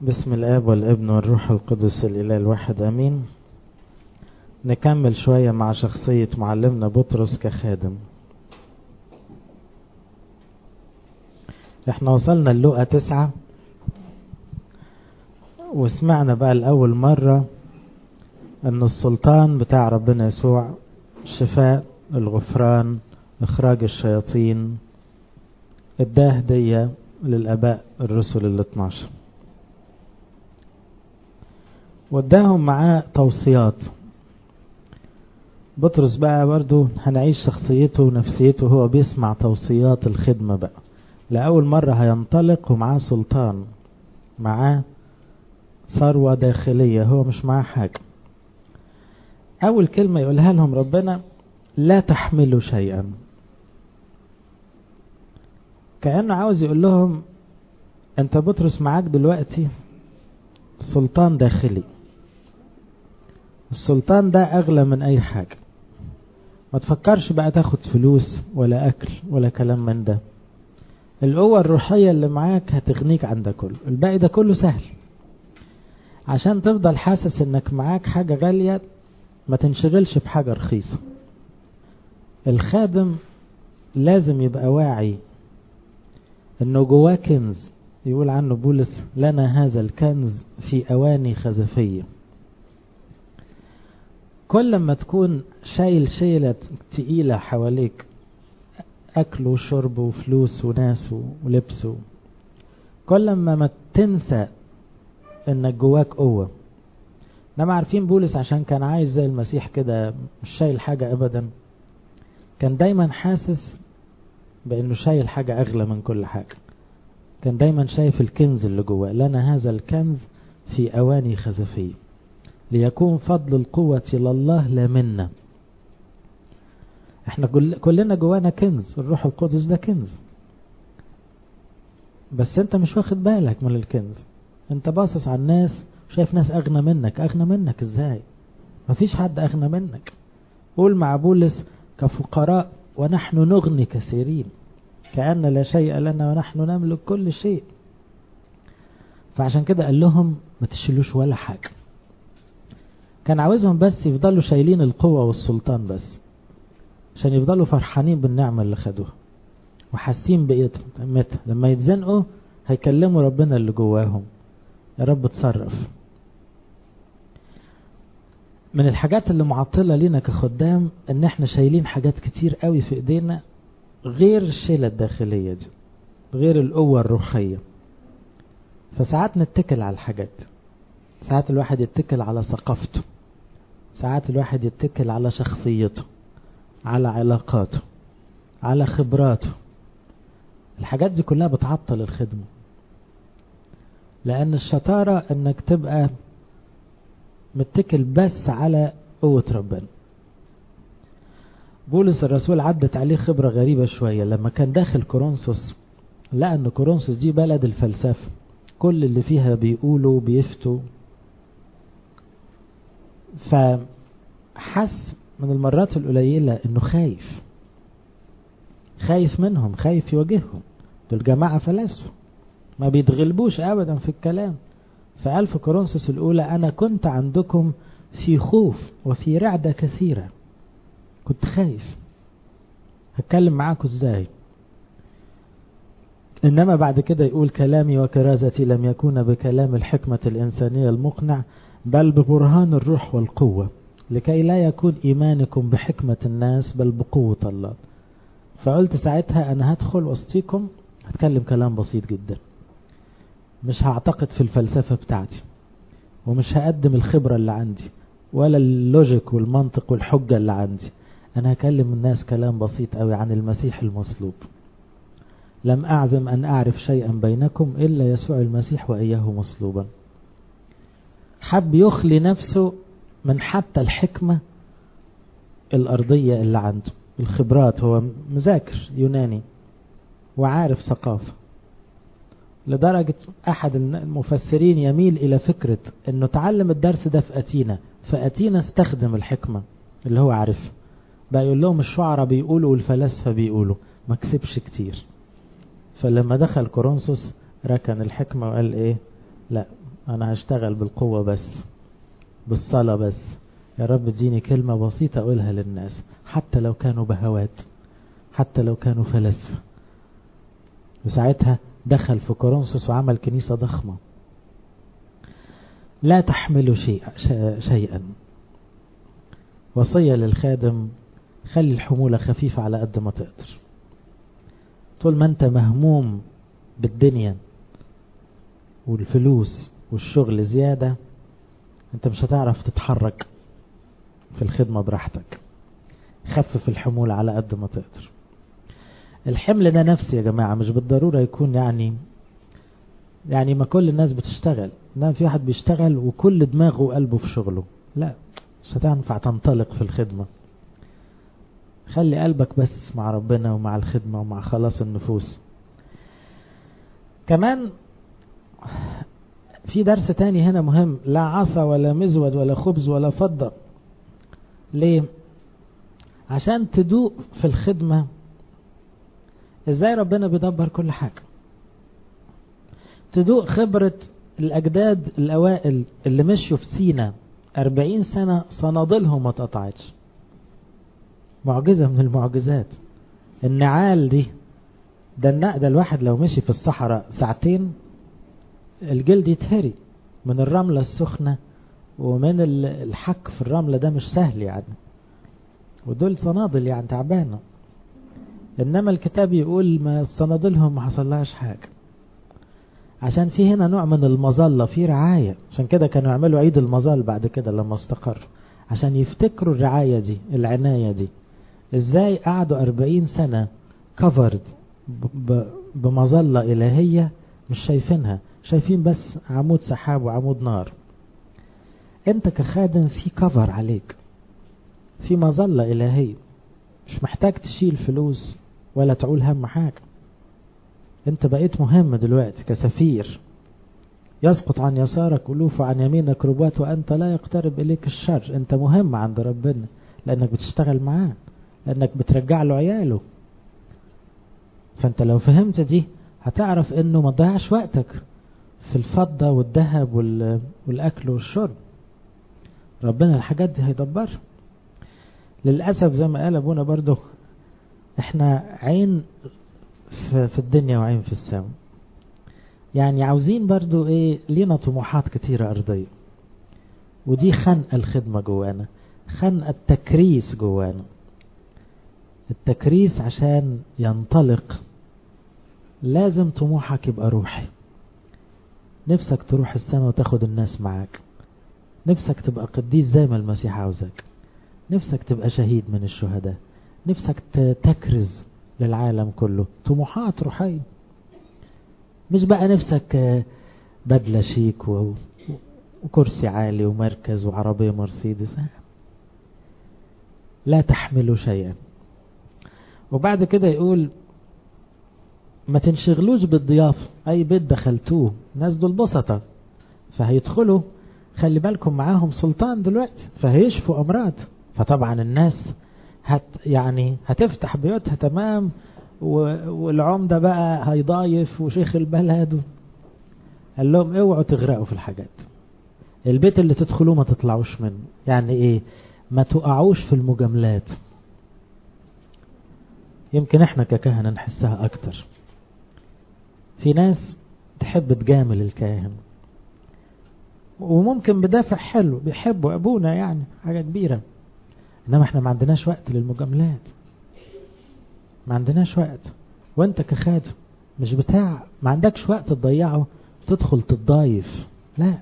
بسم الآب والابن والروح القدس الإله الواحد أمين نكمل شوية مع شخصية معلمنا بطرس كخادم احنا وصلنا اللقى تسعة وسمعنا بقى الأول مرة أن السلطان بتاع ربنا يسوع الشفاء الغفران إخراج الشياطين اداه هدية للآباء الرسل ال 12 واداهم معاه توصيات بطرس بقى برضو هنعيش شخصيته ونفسيته هو بيسمع توصيات الخدمة بقى لأول مرة هينطلق ومعاه سلطان معاه ثروة داخلية هو مش معاه حاجة أول كلمة يقولها لهم ربنا لا تحملوا شيئا كأنه عاوز يقول لهم أنت بطرس معاك دلوقتي سلطان داخلي السلطان ده أغلى من أي حاجة ما تفكرش بقى تاخد فلوس ولا أكل ولا كلام من ده القوة الروحية اللي معاك هتغنيك عن ده كله الباقي ده كله سهل عشان تفضل حاسس انك معاك حاجة غالية ما تنشغلش بحاجة رخيصة الخادم لازم يبقى واعي انه جواه كنز يقول عنه بولس لنا هذا الكنز في اواني خزفية كل ما تكون شايل شيلة تقيلة حواليك اكل وشرب وفلوس وناس ولبس كل ما ما تنسى انك جواك قوة انما عارفين بولس عشان كان عايز زي المسيح كده مش شايل حاجة ابدا كان دايما حاسس بانه شايل حاجة اغلى من كل حاجة كان دايما شايف الكنز اللي جواه لنا هذا الكنز في اواني خزفية ليكون فضل القوة لله لا منا احنا كلنا جوانا كنز الروح القدس ده كنز بس انت مش واخد بالك من الكنز انت باصص على الناس شايف ناس اغنى منك اغنى منك ازاي مفيش حد اغنى منك قول مع بولس كفقراء ونحن نغني كثيرين كأن لا شيء لنا ونحن نملك كل شيء فعشان كده قال لهم ما تشيلوش ولا حاجة كان عاوزهم بس يفضلوا شايلين القوة والسلطان بس عشان يفضلوا فرحانين بالنعمة اللي خدوها وحاسين بقيمتها لما يتزنقوا هيكلموا ربنا اللي جواهم يا رب تصرف من الحاجات اللي معطلة لينا كخدام ان احنا شايلين حاجات كتير قوي في ايدينا غير الشيلة الداخلية دي غير القوة الروحية فساعات نتكل على الحاجات ساعات الواحد يتكل على ثقافته ساعات الواحد يتكل على شخصيته على علاقاته على خبراته الحاجات دي كلها بتعطل الخدمة لأن الشطارة انك تبقى متكل بس على قوة ربنا بولس الرسول عدت عليه خبرة غريبة شوية لما كان داخل كورنثوس لقى ان كورنثوس دي بلد الفلسفة كل اللي فيها بيقولوا بيفتوا فحس من المرات القليلة انه خايف خايف منهم خايف يواجههم دول جماعة فلاسفة ما بيتغلبوش ابدا في الكلام فقال في كورنثوس الاولى انا كنت عندكم في خوف وفي رعدة كثيرة كنت خايف هتكلم معاكم ازاي انما بعد كده يقول كلامي وكرازتي لم يكون بكلام الحكمة الانسانية المقنع بل ببرهان الروح والقوة لكي لا يكون ايمانكم بحكمة الناس بل بقوة الله فقلت ساعتها انا هدخل وسطيكم هتكلم كلام بسيط جدا مش هعتقد في الفلسفة بتاعتي ومش هقدم الخبرة اللي عندي ولا اللوجيك والمنطق والحجة اللي عندي انا هكلم الناس كلام بسيط قوي عن المسيح المصلوب لم اعزم ان اعرف شيئا بينكم الا يسوع المسيح واياه مصلوبا حب يخلي نفسه من حتى الحكمة الارضية اللي عنده الخبرات هو مذاكر يوناني وعارف ثقافة لدرجة احد المفسرين يميل الى فكرة انه تعلم الدرس ده في اتينا فاتينا استخدم الحكمة اللي هو عارفها بقى يقول لهم الشعراء بيقولوا والفلاسفة بيقولوا ما كسبش كتير فلما دخل كورنثوس ركن الحكمة وقال ايه لا انا هشتغل بالقوة بس بالصلاة بس يا رب اديني كلمة بسيطة اقولها للناس حتى لو كانوا بهوات حتى لو كانوا فلاسفة وساعتها دخل في كورنثوس وعمل كنيسة ضخمة لا تحملوا شيء شيئا وصية للخادم خلي الحمولة خفيفة على قد ما تقدر طول ما انت مهموم بالدنيا والفلوس والشغل زيادة انت مش هتعرف تتحرك في الخدمة براحتك خفف الحمول على قد ما تقدر الحمل ده نفسي يا جماعة مش بالضرورة يكون يعني يعني ما كل الناس بتشتغل لا في واحد بيشتغل وكل دماغه وقلبه في شغله لا مش هتنفع تنطلق في الخدمة خلي قلبك بس مع ربنا ومع الخدمة ومع خلاص النفوس كمان في درس تاني هنا مهم لا عصا ولا مزود ولا خبز ولا فضة ليه عشان تدوق في الخدمة ازاي ربنا بيدبر كل حاجة تدوق خبرة الأجداد الأوائل اللي مشوا في سينا أربعين سنة صنادلهم ما اتقطعتش معجزة من المعجزات النعال دي ده النق ده الواحد لو مشي في الصحراء ساعتين الجلد يتهري من الرملة السخنة ومن الحك في الرملة ده مش سهل يعني ودول صنادل يعني تعبانة انما الكتاب يقول ما صنادلهم ما حصلهاش حاجة عشان في هنا نوع من المظلة في رعاية عشان كده كانوا يعملوا عيد المظل بعد كده لما استقر عشان يفتكروا الرعاية دي العناية دي ازاي قعدوا أربعين سنة كفرد بمظلة إلهية مش شايفينها شايفين بس عمود سحاب وعمود نار انت كخادم في كفر عليك في مظلة إلهية مش محتاج تشيل فلوس ولا تعول هم حاجة انت بقيت مهم دلوقتي كسفير يسقط عن يسارك ألوف وعن يمينك ربوات وأنت لا يقترب إليك الشر أنت مهم عند ربنا لأنك بتشتغل معاه لأنك بترجع له عياله فأنت لو فهمت دي هتعرف أنه ما تضيعش وقتك في الفضة والذهب والأكل والشرب ربنا الحاجات دي هيدبرها للأسف زي ما قال أبونا برضو احنا عين في الدنيا وعين في السماء يعني عاوزين برضو ايه لينا طموحات كتيرة ارضية ودي خنق الخدمة جوانا خنق التكريس جوانا التكريس عشان ينطلق لازم طموحك يبقى روحي نفسك تروح السماء وتاخد الناس معاك نفسك تبقى قديس زي ما المسيح عاوزك نفسك تبقى شهيد من الشهداء نفسك تكرز للعالم كله طموحات روحيه مش بقى نفسك بدلة شيك وكرسي عالي ومركز وعربية مرسيدس لا تحملوا شيئا وبعد كده يقول ما تنشغلوش بالضيافة اي بيت دخلتوه ناس دول بسطة فهيدخلوا خلي بالكم معاهم سلطان دلوقتي فهيشفوا امراض فطبعا الناس هت يعني هتفتح بيوتها تمام والعمدة بقى هيضايف وشيخ البلد قال لهم اوعوا تغرقوا في الحاجات البيت اللي تدخلوه ما تطلعوش منه يعني ايه ما تقعوش في المجاملات يمكن احنا ككهنة نحسها اكتر في ناس تحب تجامل الكاهن وممكن بدافع حلو بيحبوا ابونا يعني حاجة كبيرة انما احنا ما عندناش وقت للمجاملات ما عندناش وقت وانت كخادم مش بتاع ما عندكش وقت تضيعه تدخل تتضايف لا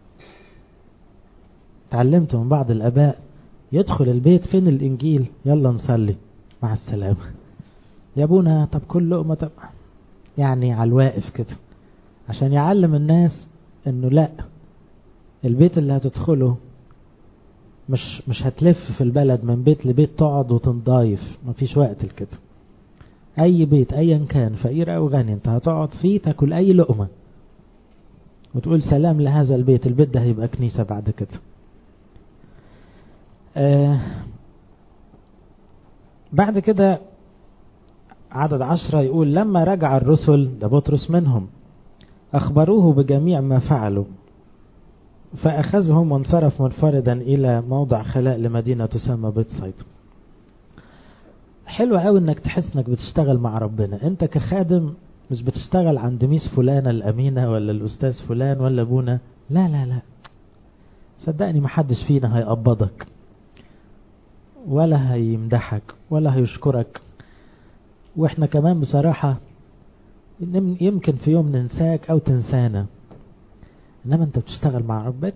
تعلمت من بعض الاباء يدخل البيت فين الانجيل يلا نصلي مع السلامة يا ابونا طب كل لقمة طب يعني على الواقف كده عشان يعلم الناس انه لا البيت اللي هتدخله مش مش هتلف في البلد من بيت لبيت تقعد وتنضايف مفيش وقت لكده اي بيت ايا كان فقير او غني انت هتقعد فيه تاكل اي لقمة وتقول سلام لهذا البيت البيت ده هيبقى كنيسة بعد كده آه بعد كده عدد عشرة يقول لما رجع الرسل ده بطرس منهم أخبروه بجميع ما فعلوا فأخذهم وانصرف منفردا إلى موضع خلاء لمدينة تسمى بيت صيد حلو قوي انك تحس انك بتشتغل مع ربنا انت كخادم مش بتشتغل عند ميس فلانة الأمينة ولا الأستاذ فلان ولا أبونا لا لا لا صدقني محدش فينا هيقبضك ولا هيمدحك ولا هيشكرك واحنا كمان بصراحة يمكن في يوم ننساك او تنسانا انما انت بتشتغل مع ربنا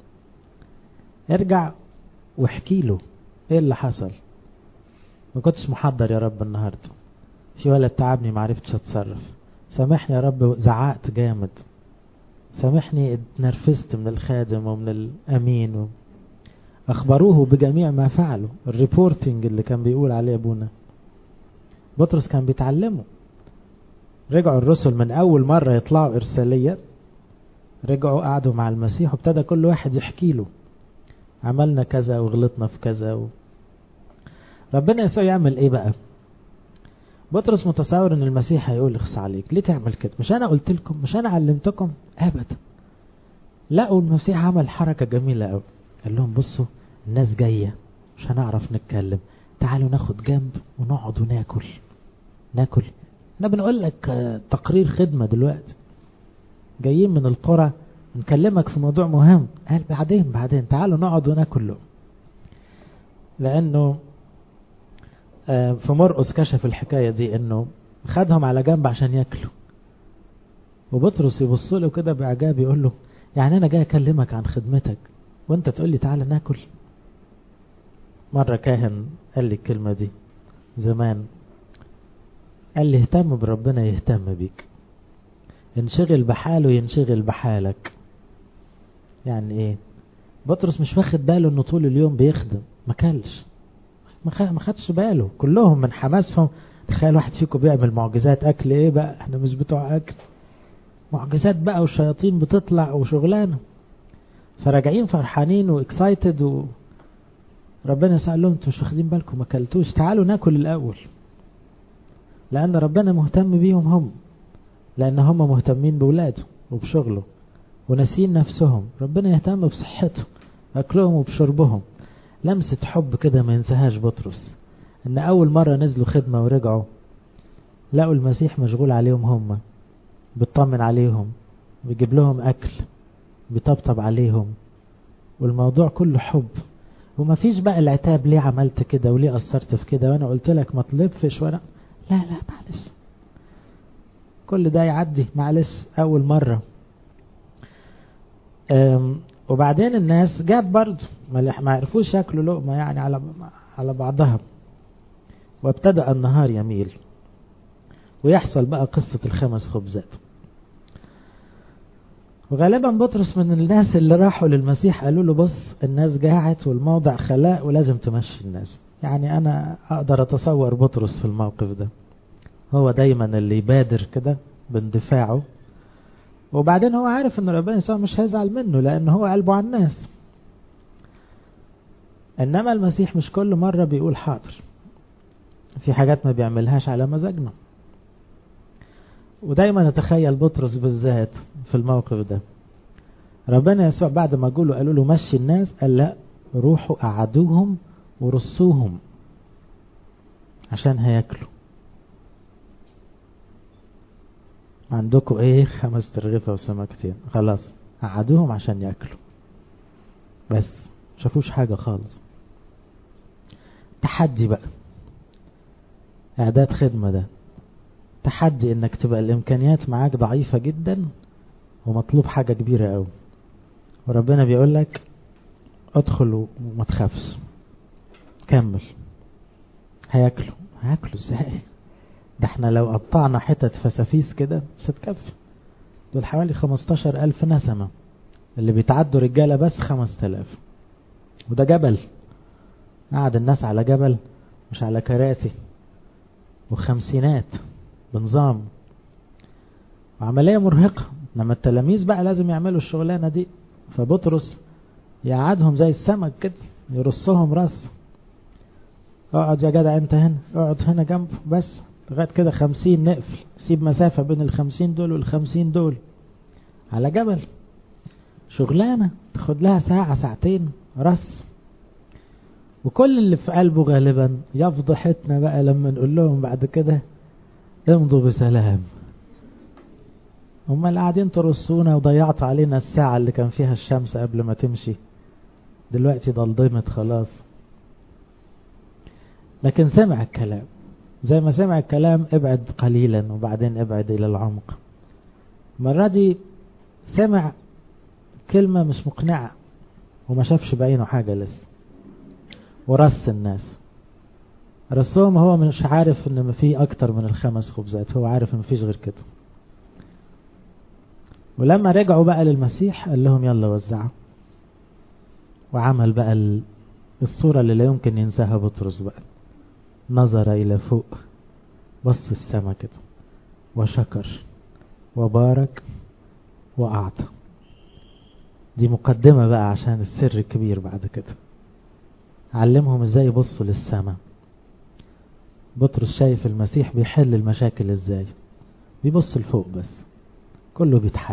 ارجع واحكي له ايه اللي حصل ما كنتش محضر يا رب النهاردة في ولد تعبني معرفتش اتصرف سامحني يا رب زعقت جامد سامحني اتنرفزت من الخادم ومن الامين و... اخبروه بجميع ما فعلوا الريبورتنج اللي كان بيقول عليه ابونا بطرس كان بيتعلمه رجعوا الرسل من اول مرة يطلعوا ارسالية رجعوا قعدوا مع المسيح وابتدى كل واحد يحكي له عملنا كذا وغلطنا في كذا و... ربنا يسوع يعمل ايه بقى بطرس متصور ان المسيح هيقول اخص عليك ليه تعمل كده مش انا قلت لكم مش انا علمتكم ابدا لقوا المسيح عمل حركة جميلة قوي قال لهم بصوا الناس جاية مش هنعرف نتكلم تعالوا ناخد جنب ونقعد وناكل ناكل احنا بنقول لك تقرير خدمة دلوقتي جايين من القرى نكلمك في موضوع مهم قال بعدين بعدين تعالوا نقعد وناكل له لانه في مرقس كشف الحكاية دي انه خدهم على جنب عشان ياكلوا وبطرس يبص له كده باعجاب يقول له يعني انا جاي اكلمك عن خدمتك وانت تقول لي تعالى ناكل مرة كاهن قال لي الكلمة دي زمان قال لي اهتم بربنا يهتم بيك انشغل بحاله ينشغل بحالك يعني ايه بطرس مش واخد باله انه طول اليوم بيخدم ما كلش ما خدش باله كلهم من حماسهم تخيل واحد فيكم بيعمل معجزات اكل ايه بقى احنا مش بتوع اكل معجزات بقى والشياطين بتطلع وشغلانه فراجعين فرحانين واكسايتد و ربنا سأل لهم انتوا مش واخدين بالكم ما اكلتوش تعالوا ناكل الاول لان ربنا مهتم بيهم هم لان هم مهتمين بولاده وبشغله وناسين نفسهم ربنا يهتم بصحتهم اكلهم وبشربهم لمسة حب كده ما ينساهاش بطرس ان اول مرة نزلوا خدمة ورجعوا لقوا المسيح مشغول عليهم هم بيطمن عليهم بيجيب لهم اكل بيطبطب عليهم والموضوع كله حب وما فيش بقى العتاب ليه عملت كده وليه قصرت في كده وانا قلت لك ما تلفش وانا لا لا معلش كل ده يعدي معلش اول مرة وبعدين الناس جاب برضه ما عرفوش ياكلوا لقمة يعني على على بعضها وابتدأ النهار يميل ويحصل بقى قصة الخمس خبزات وغالبا بطرس من الناس اللي راحوا للمسيح قالوا له بص الناس جاعت والموضع خلاء ولازم تمشي الناس يعني انا اقدر اتصور بطرس في الموقف ده هو دايما اللي يبادر كده باندفاعه وبعدين هو عارف ان ربنا يسوع مش هيزعل منه لان هو قلبه على الناس انما المسيح مش كل مرة بيقول حاضر في حاجات ما بيعملهاش على مزاجنا ودايما نتخيل بطرس بالذات في الموقف ده ربنا يسوع بعد ما قالوا قالوا له مشي الناس قال لا روحوا قعدوهم ورصوهم عشان هياكلوا عندكم ايه خمس ترغيفة وسمكتين خلاص قعدوهم عشان ياكلوا بس شافوش حاجة خالص تحدي بقى اعداد خدمة ده تحدي انك تبقى الامكانيات معاك ضعيفة جدا ومطلوب حاجة كبيرة قوي وربنا بيقول لك ادخل وما تخافش كمل هياكلوا هياكلوا ازاي ده احنا لو قطعنا حتت فسافيس كده مش هتكفي دول حوالي 15 ألف نسمة اللي بيتعدوا رجالة بس 5000 وده جبل قعد الناس على جبل مش على كراسي وخمسينات بنظام وعملية مرهقة انما التلاميذ بقى لازم يعملوا الشغلانة دي فبطرس يقعدهم زي السمك كده يرصهم رص اقعد يا جدع انت هنا اقعد هنا جنبه بس لغاية كده خمسين نقفل سيب مسافة بين الخمسين دول والخمسين دول على جبل شغلانة تاخد لها ساعة ساعتين رس وكل اللي في قلبه غالبا يفضحتنا بقى لما نقول لهم بعد كده امضوا بسلام هم اللي قاعدين ترصونا وضيعتوا علينا الساعة اللي كان فيها الشمس قبل ما تمشي دلوقتي ضلمت خلاص لكن سمع الكلام زي ما سمع الكلام ابعد قليلا وبعدين ابعد الى العمق المرة دي سمع كلمة مش مقنعة وما شافش بعينه حاجة لسه ورس الناس رسهم هو مش عارف ان في اكتر من الخمس خبزات هو عارف ان مفيش غير كده ولما رجعوا بقى للمسيح قال لهم يلا وزعوا وعمل بقى الصورة اللي لا يمكن ينساها بطرس بقى نظر إلى فوق بص السما كده وشكر وبارك وأعطى دي مقدمة بقى عشان السر الكبير بعد كده علمهم ازاي يبصوا للسما بطرس شايف المسيح بيحل المشاكل ازاي بيبص لفوق بس كله بيتحل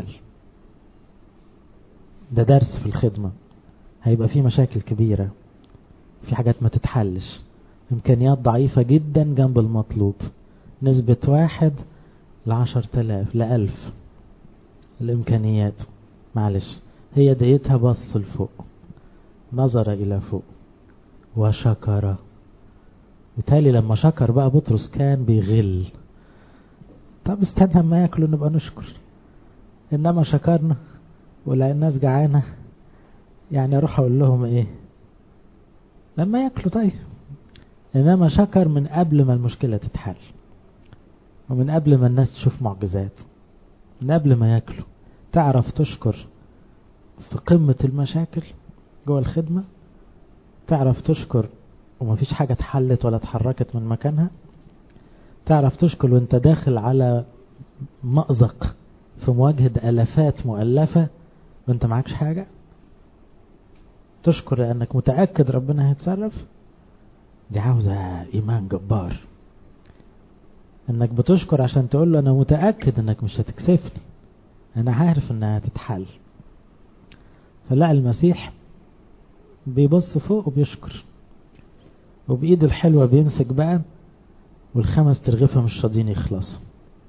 ده درس في الخدمة هيبقى في مشاكل كبيرة في حاجات ما تتحلش إمكانيات ضعيفة جدا جنب المطلوب نسبة واحد لعشر تلاف لألف الإمكانيات معلش هي ديتها بص لفوق نظر إلى فوق وشكر بالتالي لما شكر بقى بطرس كان بيغل طب استنى ما ياكلوا نبقى نشكر انما شكرنا ولا الناس جعانة يعني اروح اقول لهم ايه لما ياكلوا طيب انما شكر من قبل ما المشكلة تتحل ومن قبل ما الناس تشوف معجزات من قبل ما ياكلوا تعرف تشكر في قمة المشاكل جوه الخدمة تعرف تشكر ومفيش حاجة اتحلت ولا اتحركت من مكانها تعرف تشكر وانت داخل على مأزق في مواجهة ألفات مؤلفة وانت معكش حاجة تشكر لأنك متأكد ربنا هيتصرف دي عاوزة إيمان جبار انك بتشكر عشان تقول له انا متأكد انك مش هتكسفني انا عارف انها هتتحل فلا المسيح بيبص فوق وبيشكر وبإيد الحلوة بيمسك بقى والخمس ترغفة مش راضيين يخلصوا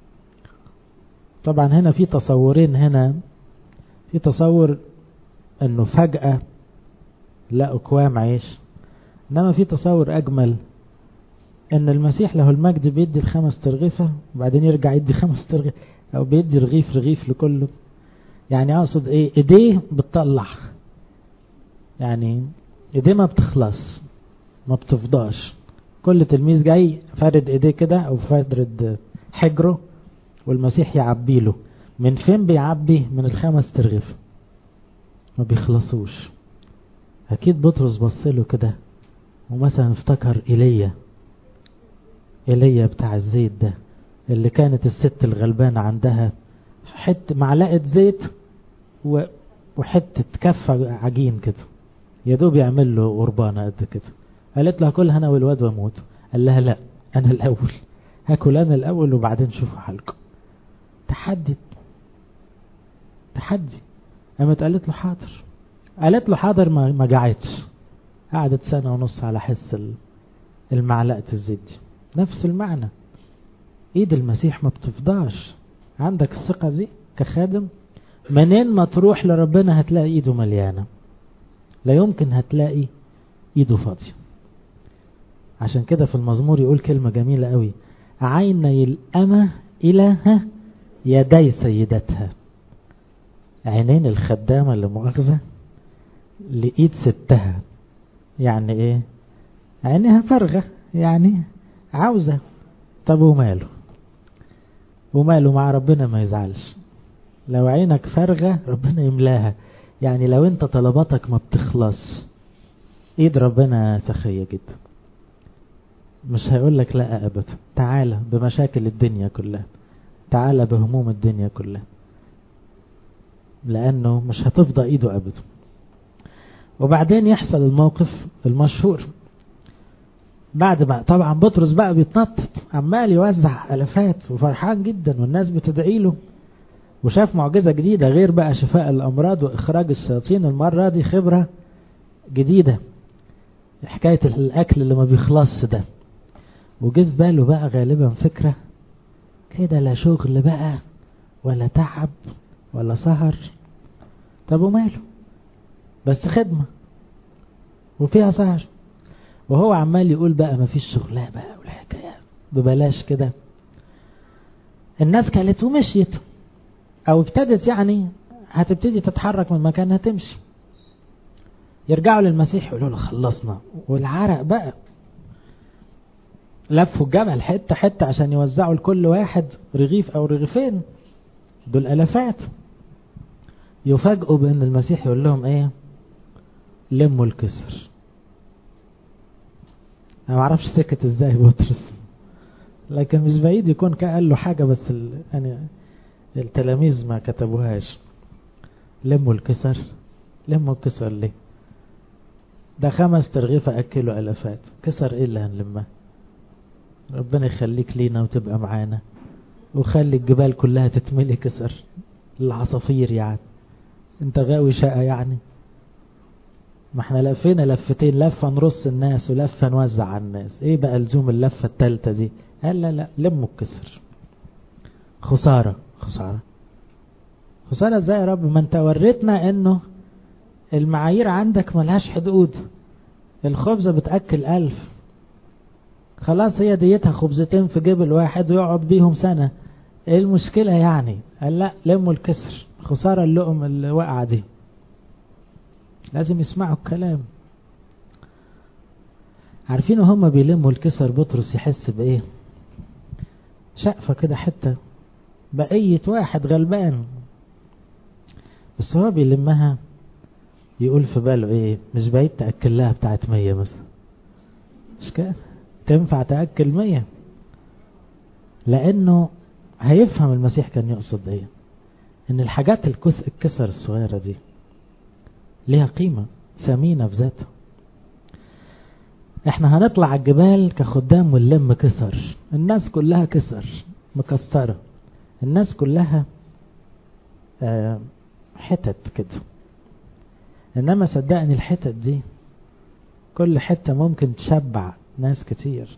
طبعا هنا في تصورين هنا في تصور انه فجأة لا اكوام عيش انما في تصور اجمل ان المسيح له المجد بيدي الخمس ترغفة وبعدين يرجع يدي خمس ترغفة او بيدي رغيف رغيف لكله يعني اقصد ايه ايديه بتطلع يعني ايديه ما بتخلص ما بتفضاش كل تلميذ جاي فارد ايديه كده او فارد حجره والمسيح يعبي له من فين بيعبي من الخمس ترغفة ما بيخلصوش اكيد بطرس بص له كده ومثلا افتكر ايليا ايليا بتاع الزيت ده اللي كانت الست الغلبانة عندها حتة معلقة زيت و... وحتة كفة عجين كده يا دوب يعمل له قربانة قد كده قالت له هاكلها انا والواد واموت قال لها لا انا الاول هاكل انا الاول وبعدين شوفوا حالكم تحدي تحدي قامت قالت له حاضر قالت له حاضر ما ما جعتش قعدت سنة ونص على حس المعلقة الزيت دي نفس المعنى ايد المسيح ما بتفضاش عندك الثقة دي كخادم منين ما تروح لربنا هتلاقي ايده مليانة لا يمكن هتلاقي ايده فاضية عشان كده في المزمور يقول كلمة جميلة قوي عيني الأمة إلى يدي سيدتها عينين الخدامة اللي مؤاخذة لإيد ستها يعني ايه عينها فرغة يعني عاوزة طب وماله وماله مع ربنا ما يزعلش لو عينك فرغة ربنا يملاها يعني لو انت طلباتك ما بتخلص ايد ربنا سخية جدا مش هيقول لك لا ابدا تعالى بمشاكل الدنيا كلها تعالى بهموم الدنيا كلها لانه مش هتفضى ايده ابدا وبعدين يحصل الموقف المشهور بعد ما طبعا بطرس بقى بيتنطط عمال يوزع الافات وفرحان جدا والناس بتدعي له وشاف معجزة جديدة غير بقى شفاء الأمراض وإخراج الشياطين المرة دي خبرة جديدة حكاية الأكل اللي ما بيخلصش ده وجه في باله بقى غالبا فكرة كده لا شغل بقى ولا تعب ولا سهر طب وماله بس خدمة وفيها سهر وهو عمال يقول بقى ما فيش شغلة بقى والحكاية ببلاش كده الناس كانت ومشيت او ابتدت يعني هتبتدي تتحرك من مكانها تمشي يرجعوا للمسيح يقولوا له خلصنا والعرق بقى لفوا الجبل حتة حتة عشان يوزعوا لكل واحد رغيف او رغيفين دول الافات يفاجئوا بان المسيح يقول لهم ايه لموا الكسر انا ما اعرفش سكت ازاي بطرس لكن مش بعيد يكون قال له حاجة بس ال... يعني التلاميذ ما كتبوهاش لموا الكسر لموا الكسر ليه ده خمس ترغيفة أكلوا ألفات كسر إيه اللي هنلمها ربنا يخليك لينا وتبقى معانا وخلي الجبال كلها تتملي كسر العصافير يعني انت غاوي شقة يعني ما احنا لفينا لفتين لفة نرص الناس ولفة نوزع على الناس ايه بقى لزوم اللفة التالتة دي قال لا لا لموا الكسر خسارة خسارة خسارة ازاي يا رب ما انت وريتنا انه المعايير عندك ملهاش حدود الخبزة بتأكل ألف خلاص هي ديتها خبزتين في جبل واحد ويقعد بيهم سنة ايه المشكلة يعني قال لا لموا الكسر خسارة اللقم اللي وقع دي لازم يسمعوا الكلام عارفين هم بيلموا الكسر بطرس يحس بايه شقفة كده حتة بقية واحد غلبان بس هو بيلمها يقول في باله ايه مش بعيد تأكل لها بتاعت مية مثلا مش كده تنفع تأكل مية لانه هيفهم المسيح كان يقصد ايه ان الحاجات الكسر الصغيرة دي ليها قيمة ثمينة في ذاتها احنا هنطلع على الجبال كخدام ونلم كسر الناس كلها كسر مكسرة الناس كلها آه حتت كده انما صدقني الحتت دي كل حتة ممكن تشبع ناس كتير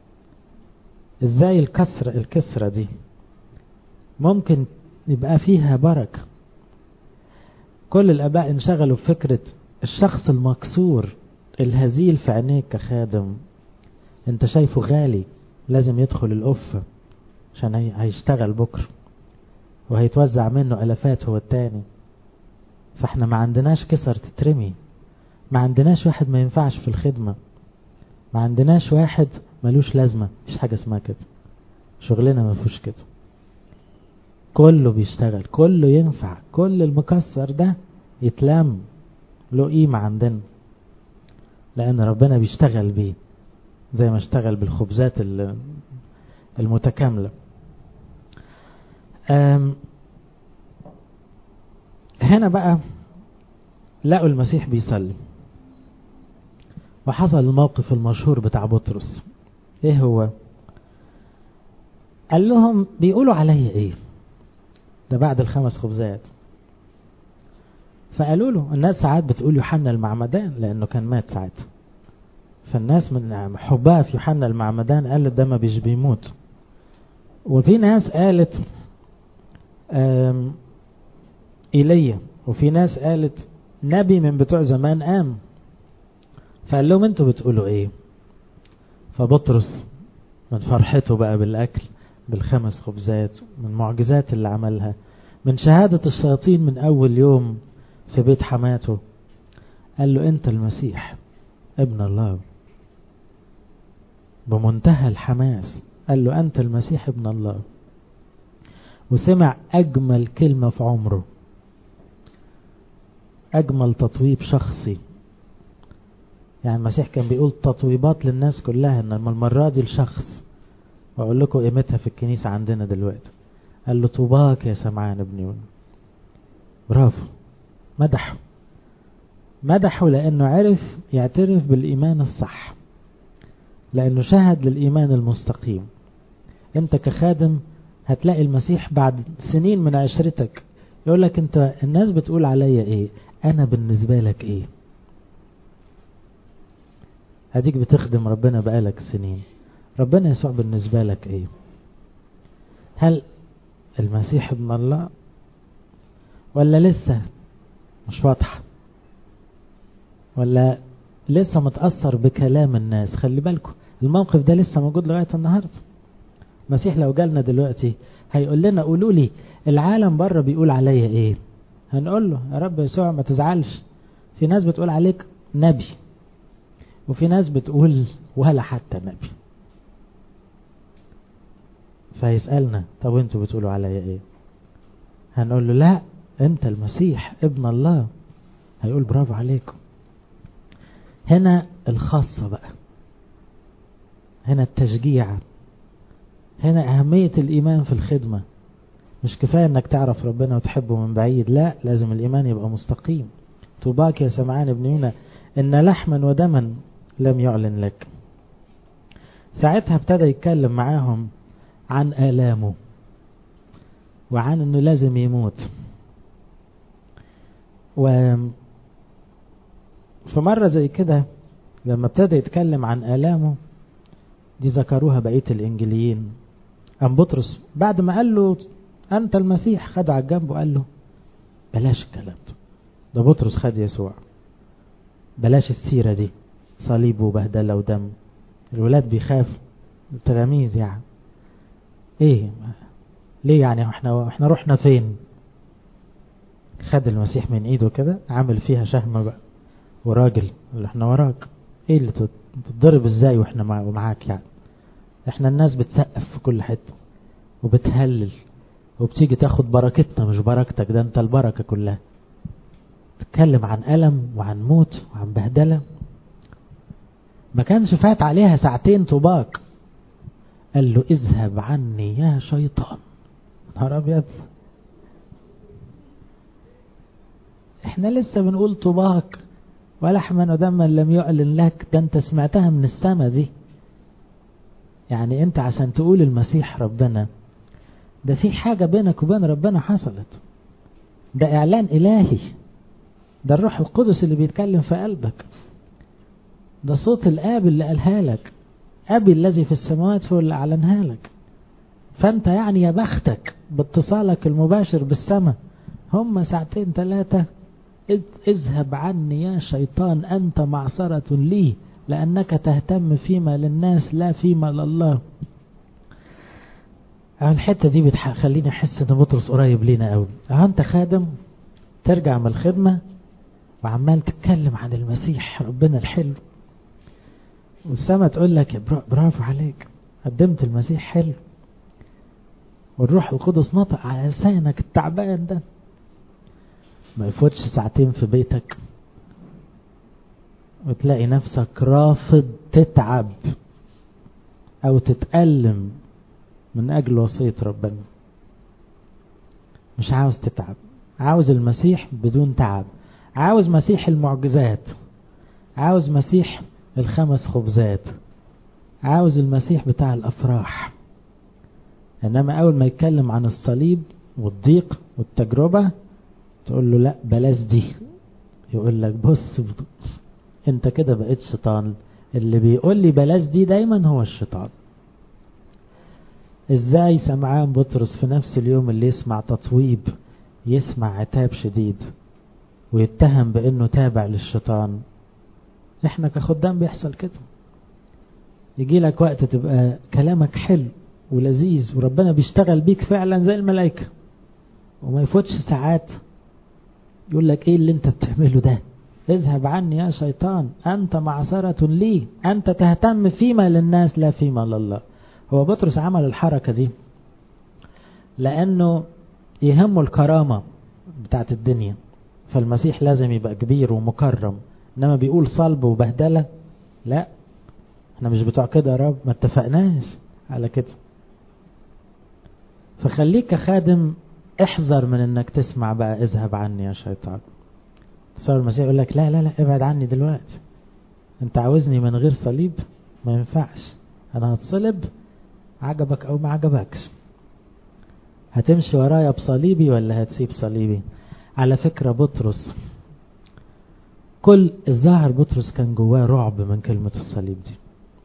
ازاي الكسر الكسرة دي ممكن يبقى فيها بركة كل الاباء انشغلوا بفكرة الشخص المكسور الهزيل في عينيك كخادم انت شايفه غالي لازم يدخل القفة عشان هيشتغل بكرة وهيتوزع منه الافات هو التاني فاحنا ما عندناش كسر تترمي ما عندناش واحد ما ينفعش في الخدمة ما عندناش واحد ملوش لازمة مش حاجة اسمها كده شغلنا ما فيهوش كده كله بيشتغل كله ينفع كل المكسر ده يتلم له قيمة عندنا لأن ربنا بيشتغل بيه زي ما اشتغل بالخبزات المتكاملة هنا بقى لقوا المسيح بيصلي وحصل الموقف المشهور بتاع بطرس ايه هو قال لهم بيقولوا عليا ايه ده بعد الخمس خبزات فقالوا له الناس ساعات بتقول يوحنا المعمدان لانه كان مات ساعتها فالناس من حبها في يوحنا المعمدان قالت ده ما بيش بيموت وفي ناس قالت ايليا وفي ناس قالت نبي من بتوع زمان قام فقال لهم انتوا بتقولوا ايه فبطرس من فرحته بقى بالاكل بالخمس خبزات من معجزات اللي عملها من شهادة الشياطين من اول يوم في بيت حماته قال له انت المسيح ابن الله بمنتهى الحماس قال له انت المسيح ابن الله وسمع اجمل كلمة في عمره اجمل تطويب شخصي يعني المسيح كان بيقول تطويبات للناس كلها انما المرة دي لشخص واقول لكم قيمتها في الكنيسة عندنا دلوقتي قال له طوباك يا سمعان ابن يونا برافو مدحه مدحه لانه عرف يعترف بالايمان الصح لانه شهد للايمان المستقيم انت كخادم هتلاقي المسيح بعد سنين من عشرتك يقول لك انت الناس بتقول عليا ايه انا بالنسبة لك ايه اديك بتخدم ربنا بقالك سنين ربنا يسوع بالنسبة لك ايه هل المسيح ابن الله ولا لسه مش واضحة ولا لسه متأثر بكلام الناس خلي بالكم الموقف ده لسه موجود لغاية النهاردة المسيح لو جالنا دلوقتي هيقول لنا قولوا لي العالم بره بيقول عليا ايه هنقول له يا رب يسوع ما تزعلش في ناس بتقول عليك نبي وفي ناس بتقول ولا حتى نبي فيسألنا طب انتوا بتقولوا عليا ايه هنقول له لا انت المسيح ابن الله هيقول برافو عليكم هنا الخاصة بقى هنا التشجيع هنا أهمية الإيمان في الخدمة مش كفاية انك تعرف ربنا وتحبه من بعيد لا لازم الإيمان يبقى مستقيم طوباك يا سمعان ابن يونا إن لحما ودما لم يعلن لك ساعتها ابتدى يتكلم معاهم عن آلامه وعن انه لازم يموت و في مرة زي كده لما ابتدى يتكلم عن آلامه دي ذكروها بقية الإنجليين أم بطرس بعد ما قال له أنت المسيح خده على الجنب وقال له بلاش الكلام ده ده بطرس خد يسوع بلاش السيرة دي صليب وبهدلة ودم الولاد بيخافوا التلاميذ يعني ايه ليه يعني احنا احنا رحنا فين خد المسيح من ايده كده عامل فيها شهم بقى وراجل اللي احنا وراك ايه اللي تتضرب ازاي واحنا معاك يعني احنا الناس بتسقف في كل حته وبتهلل وبتيجي تاخد بركتنا مش بركتك ده انت البركه كلها تتكلم عن ألم وعن موت وعن بهدلة ما كانش فات عليها ساعتين طباق قال له اذهب عني يا شيطان نهار ابيض احنا لسه بنقول طباق ولحما ودما لم يعلن لك ده انت سمعتها من السما دي يعني انت عشان تقول المسيح ربنا ده في حاجة بينك وبين ربنا حصلت ده اعلان الهي ده الروح القدس اللي بيتكلم في قلبك ده صوت الاب اللي قالها لك ابي الذي في السماوات هو اللي اعلنها لك فانت يعني يا بختك باتصالك المباشر بالسماء هم ساعتين ثلاثة اذهب عني يا شيطان أنت معصرة لي لأنك تهتم فيما للناس لا فيما لله الحتة دي بتخليني أحس إن بطرس قريب لينا قوي أهو أنت خادم ترجع من الخدمة وعمال تتكلم عن المسيح ربنا الحلو والسما تقول لك برافو عليك قدمت المسيح حلو والروح القدس نطق على لسانك التعبان ده ما يفوتش ساعتين في بيتك وتلاقي نفسك رافض تتعب او تتألم من اجل وصية ربنا مش عاوز تتعب عاوز المسيح بدون تعب عاوز مسيح المعجزات عاوز مسيح الخمس خبزات عاوز المسيح بتاع الافراح انما اول ما يتكلم عن الصليب والضيق والتجربة تقول له لا بلاش دي يقول لك بص انت كده بقيت شيطان اللي بيقول لي بلاش دي دايما هو الشيطان ازاي سمعان بطرس في نفس اليوم اللي يسمع تطويب يسمع عتاب شديد ويتهم بانه تابع للشيطان احنا كخدام بيحصل كده يجي لك وقت تبقى كلامك حلو ولذيذ وربنا بيشتغل بيك فعلا زي الملائكة وما يفوتش ساعات يقول لك ايه اللي انت بتعمله ده اذهب عني يا شيطان انت معصرة لي انت تهتم فيما للناس لا فيما لله هو بطرس عمل الحركة دي لانه يهمه الكرامة بتاعت الدنيا فالمسيح لازم يبقى كبير ومكرم انما بيقول صلب وبهدلة لا احنا مش بتوع كده يا رب ما اتفقناش على كده فخليك كخادم احذر من انك تسمع بقى اذهب عني يا شيطان تصور المسيح يقول لك لا لا لا ابعد عني دلوقتي انت عاوزني من غير صليب ما ينفعش انا هتصلب عجبك او ما عجبكش هتمشي ورايا بصليبي ولا هتسيب صليبي على فكرة بطرس كل الظاهر بطرس كان جواه رعب من كلمة الصليب دي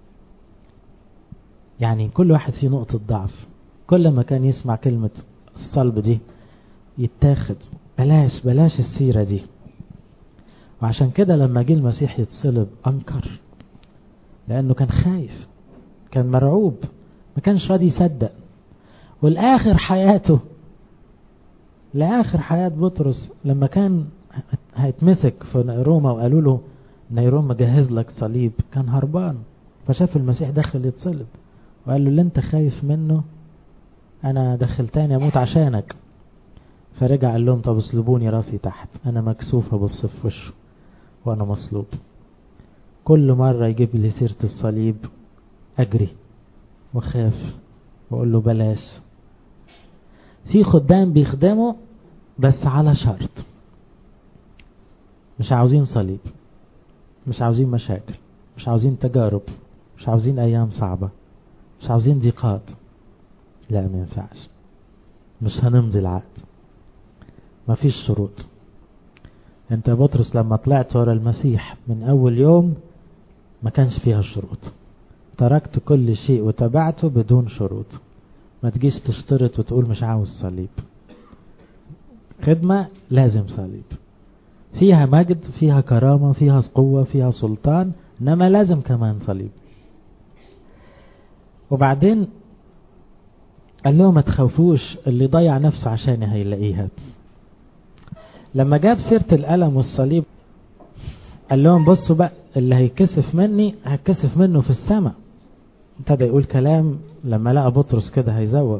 يعني كل واحد فيه نقطة ضعف كل ما كان يسمع كلمة الصلب دي يتاخد بلاش بلاش السيرة دي وعشان كده لما جه المسيح يتصلب أنكر لأنه كان خايف كان مرعوب ما كانش راضي يصدق والآخر حياته لآخر حياة بطرس لما كان هيتمسك في روما وقالوا له نيرون مجهز لك صليب كان هربان فشاف المسيح داخل يتصلب وقال له اللي انت خايف منه انا دخلتاني اموت عشانك فرجع قال لهم طب اصلبوني راسي تحت انا مكسوف ابص في وشه وانا مصلوب كل مرة يجيب لي سيرة الصليب اجري وخاف واقول له بلاش في خدام بيخدموا بس على شرط مش عاوزين صليب مش عاوزين مشاكل مش عاوزين تجارب مش عاوزين ايام صعبة مش عاوزين ضيقات لا ما ينفعش مش هنمضي العقد مفيش شروط انت يا بطرس لما طلعت ورا المسيح من اول يوم ما كانش فيها شروط تركت كل شيء وتبعته بدون شروط ما تجيش تشترط وتقول مش عاوز صليب خدمة لازم صليب فيها مجد فيها كرامة فيها قوة فيها سلطان انما لازم كمان صليب وبعدين قال لهم ما تخافوش اللي ضيع نفسه عشان هيلاقيها لما جاب سيرة الألم والصليب قال لهم بصوا بقى اللي هيكسف مني هتكسف منه في السماء ابتدى يقول كلام لما لقى بطرس كده هيزوق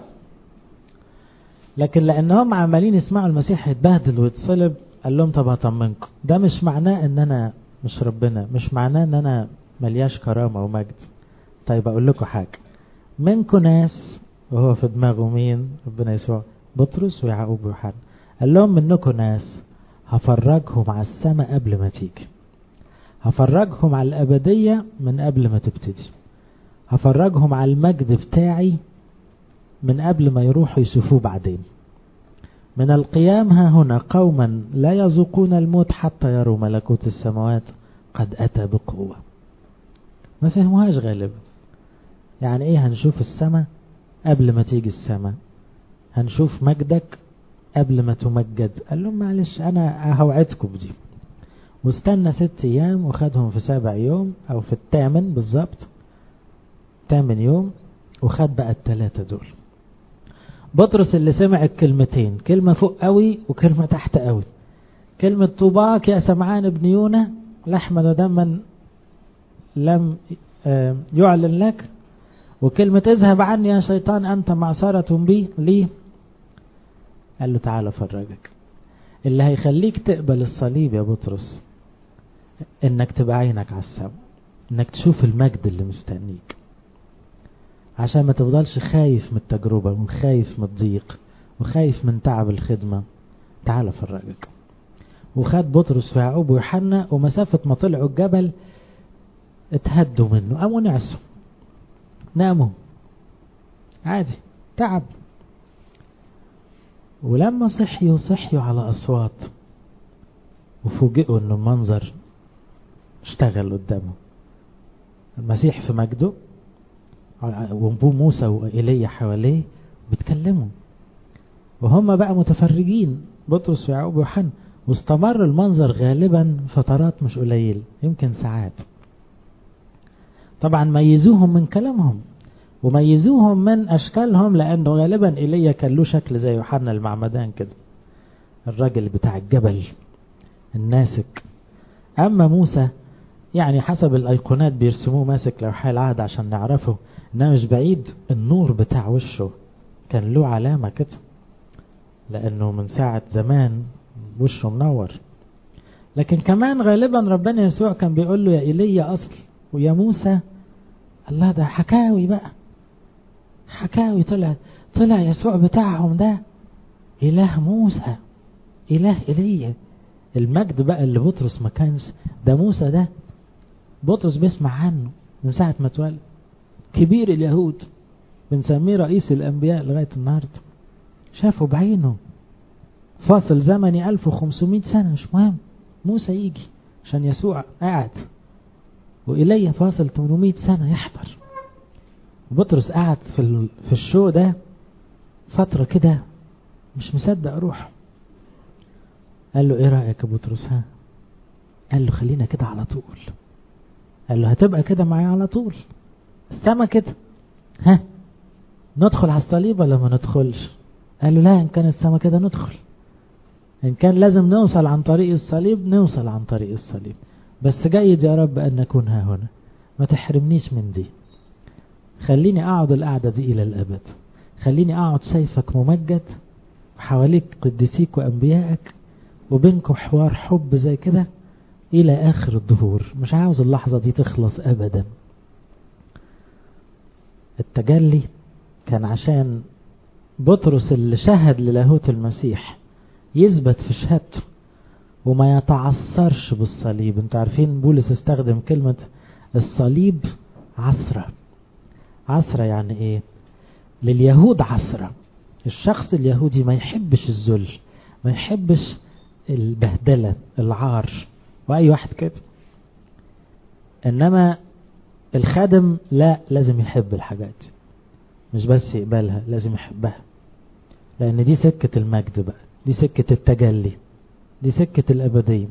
لكن لانهم عمالين يسمعوا المسيح يتبهدل ويتصلب قال لهم طب هطمنكم ده مش معناه ان انا مش ربنا مش معناه ان انا ملياش كرامة ومجد طيب اقول لكم حاجة منكم ناس وهو في دماغه مين ربنا يسوع بطرس ويعقوب ويوحنا قال لهم منكم ناس هفرجهم على السماء قبل ما تيجي هفرجهم على الأبدية من قبل ما تبتدي هفرجهم على المجد بتاعي من قبل ما يروحوا يشوفوه بعدين من القيام ها هنا قوما لا يذوقون الموت حتى يروا ملكوت السماوات قد أتى بقوة ما فهموهاش غالبا يعني ايه هنشوف السماء قبل ما تيجي السماء هنشوف مجدك قبل ما تمجد قال لهم معلش انا هوعدكم بدي واستنى ست ايام وخدهم في سابع يوم او في الثامن بالظبط تامن يوم وخد بقى التلاتة دول بطرس اللي سمع الكلمتين كلمة فوق قوي وكلمة تحت قوي كلمة طوباك يا سمعان ابن يونا لحما ودما لم يعلن لك وكلمة اذهب عني يا شيطان أنت معصرة بي لي قال له تعالى فرجك اللي هيخليك تقبل الصليب يا بطرس انك تبقى عينك على السما انك تشوف المجد اللي مستنيك عشان ما تفضلش خايف من التجربة وخايف من الضيق وخايف من تعب الخدمة تعالى فرجك وخد بطرس ويعقوب ويوحنا ومسافة ما طلعوا الجبل اتهدوا منه قاموا نعسوا ناموا عادي تعب ولما صحيوا صحيوا على أصوات وفوجئوا أن المنظر اشتغل قدامه المسيح في مجده وابوه موسى وإيليا حواليه بيتكلموا وهم بقى متفرجين بطرس ويعقوب ويوحنا واستمر المنظر غالبا فترات مش قليل يمكن ساعات طبعا ميزوهم من كلامهم وميزوهم من أشكالهم لأنه غالبا إيليا كان له شكل زي يوحنا المعمدان كده الراجل بتاع الجبل الناسك أما موسى يعني حسب الأيقونات بيرسموه ماسك لوحي العهد عشان نعرفه إنه مش بعيد النور بتاع وشه كان له علامة كده لأنه من ساعة زمان وشه منور لكن كمان غالبا ربنا يسوع كان بيقول له يا إيليا أصل ويا موسى الله ده حكاوي بقى حكاوي طلع طلع يسوع بتاعهم ده إله موسى إله إيليا المجد بقى اللي بطرس ما كانش ده موسى ده بطرس بيسمع عنه من ساعة ما اتولد كبير اليهود بنسميه رئيس الأنبياء لغاية النهاردة شافه بعينه فاصل زمني 1500 سنة مش مهم موسى يجي عشان يسوع قاعد وإلي فاصل 800 سنة يحضر بطرس قعد في في الشو ده فترة كده مش مصدق اروح قال له ايه رأيك يا بطرس ها قال له خلينا كده على طول قال له هتبقى كده معايا على طول السما كده ها ندخل على الصليب ولا ما ندخلش قال له لا ان كان السما كده ندخل ان كان لازم نوصل عن طريق الصليب نوصل عن طريق الصليب بس جيد يا رب ان نكون ها هنا ما تحرمنيش من دي خليني اقعد القعدة دي الى الابد خليني اقعد شايفك ممجد وحواليك قديسيك وانبيائك وبينكم حوار حب زي كده الى اخر الظهور مش عاوز اللحظة دي تخلص ابدا التجلي كان عشان بطرس اللي شهد للاهوت المسيح يثبت في شهادته وما يتعثرش بالصليب انتوا عارفين بولس استخدم كلمة الصليب عثرة عثرة يعني ايه لليهود عثرة الشخص اليهودي ما يحبش الذل ما يحبش البهدلة العار واي واحد كده انما الخادم لا لازم يحب الحاجات مش بس يقبلها لازم يحبها لان دي سكة المجد بقى دي سكة التجلي دي سكة الابدية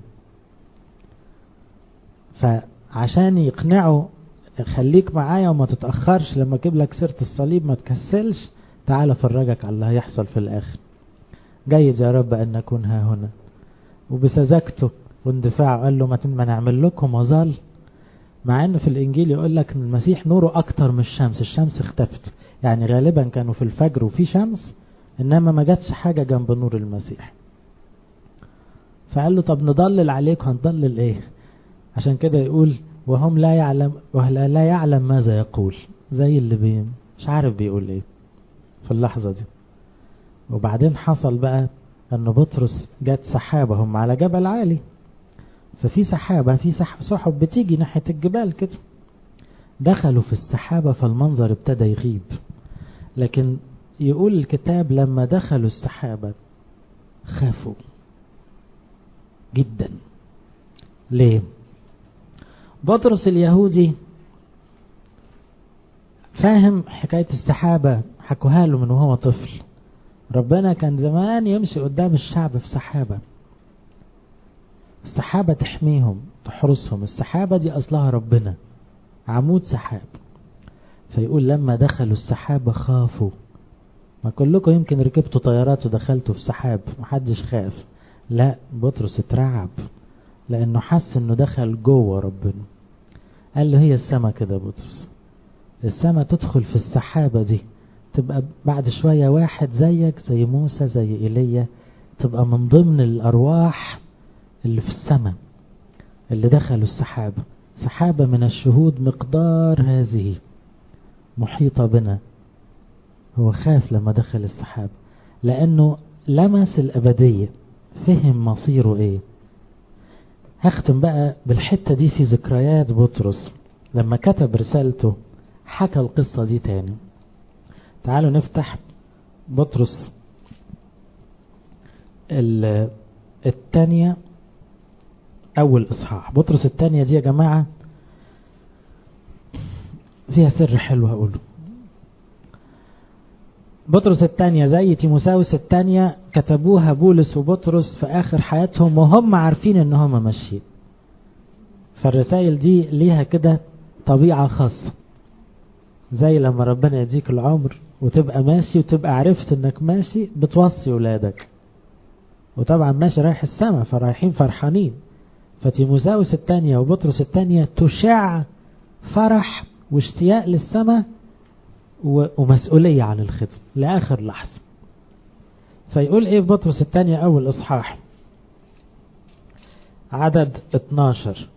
فعشان يقنعوا خليك معايا وما تتأخرش لما اجيب لك سيرة الصليب ما تكسلش تعال فرجك على اللي هيحصل في الاخر جيد يا رب ان نكون ها هنا وبسذاجته واندفاعه قال له ما نعمل لكم وظل مع ان في الانجيل يقول لك ان المسيح نوره اكتر من الشمس الشمس اختفت يعني غالبا كانوا في الفجر وفي شمس انما ما جاتش حاجة جنب نور المسيح فقال له طب نضلل عليك هنضلل ايه عشان كده يقول وهم لا يعلم وهلا لا يعلم ماذا يقول زي اللي بي مش عارف بيقول ايه في اللحظة دي وبعدين حصل بقى ان بطرس جت سحابة هم على جبل عالي ففي سحابة في سحب بتيجي ناحية الجبال كده دخلوا في السحابة فالمنظر ابتدى يغيب لكن يقول الكتاب لما دخلوا السحابة خافوا جدا ليه بطرس اليهودي فاهم حكاية السحابة حكوها له من وهو طفل ربنا كان زمان يمشي قدام الشعب في سحابة السحابة تحميهم تحرسهم السحابة دي أصلها ربنا عمود سحاب فيقول لما دخلوا السحابة خافوا ما كلكم يمكن ركبتوا طيارات ودخلتوا في سحاب محدش خاف لا بطرس اترعب لانه حس انه دخل جوه ربنا قال له هي السما كده بطرس السما تدخل في السحابة دي تبقى بعد شوية واحد زيك زي موسى زي إيليا تبقى من ضمن الأرواح اللي في السماء اللي دخلوا السحابة سحابة من الشهود مقدار هذه محيطة بنا هو خاف لما دخل السحاب لأنه لمس الأبدية فهم مصيره إيه هختم بقى بالحتة دي في ذكريات بطرس لما كتب رسالته حكى القصة دي تاني تعالوا نفتح بطرس الثانية أول إصحاح بطرس الثانية دي يا جماعة فيها سر حلو هقوله بطرس الثانية زي تيموساوس الثانية كتبوها بولس وبطرس في آخر حياتهم وهم عارفين إن هم ماشيين فالرسائل دي ليها كده طبيعة خاصة زي لما ربنا يديك العمر وتبقى ماشي وتبقى عرفت انك ماشي بتوصي ولادك وطبعا ماشي رايح السماء فرايحين فرحانين فتيموساوس الثانية وبطرس الثانية تشع فرح واشتياق للسماء ومسؤولية عن الخدمة لآخر لحظة فيقول ايه في بطرس الثانية اول اصحاح عدد 12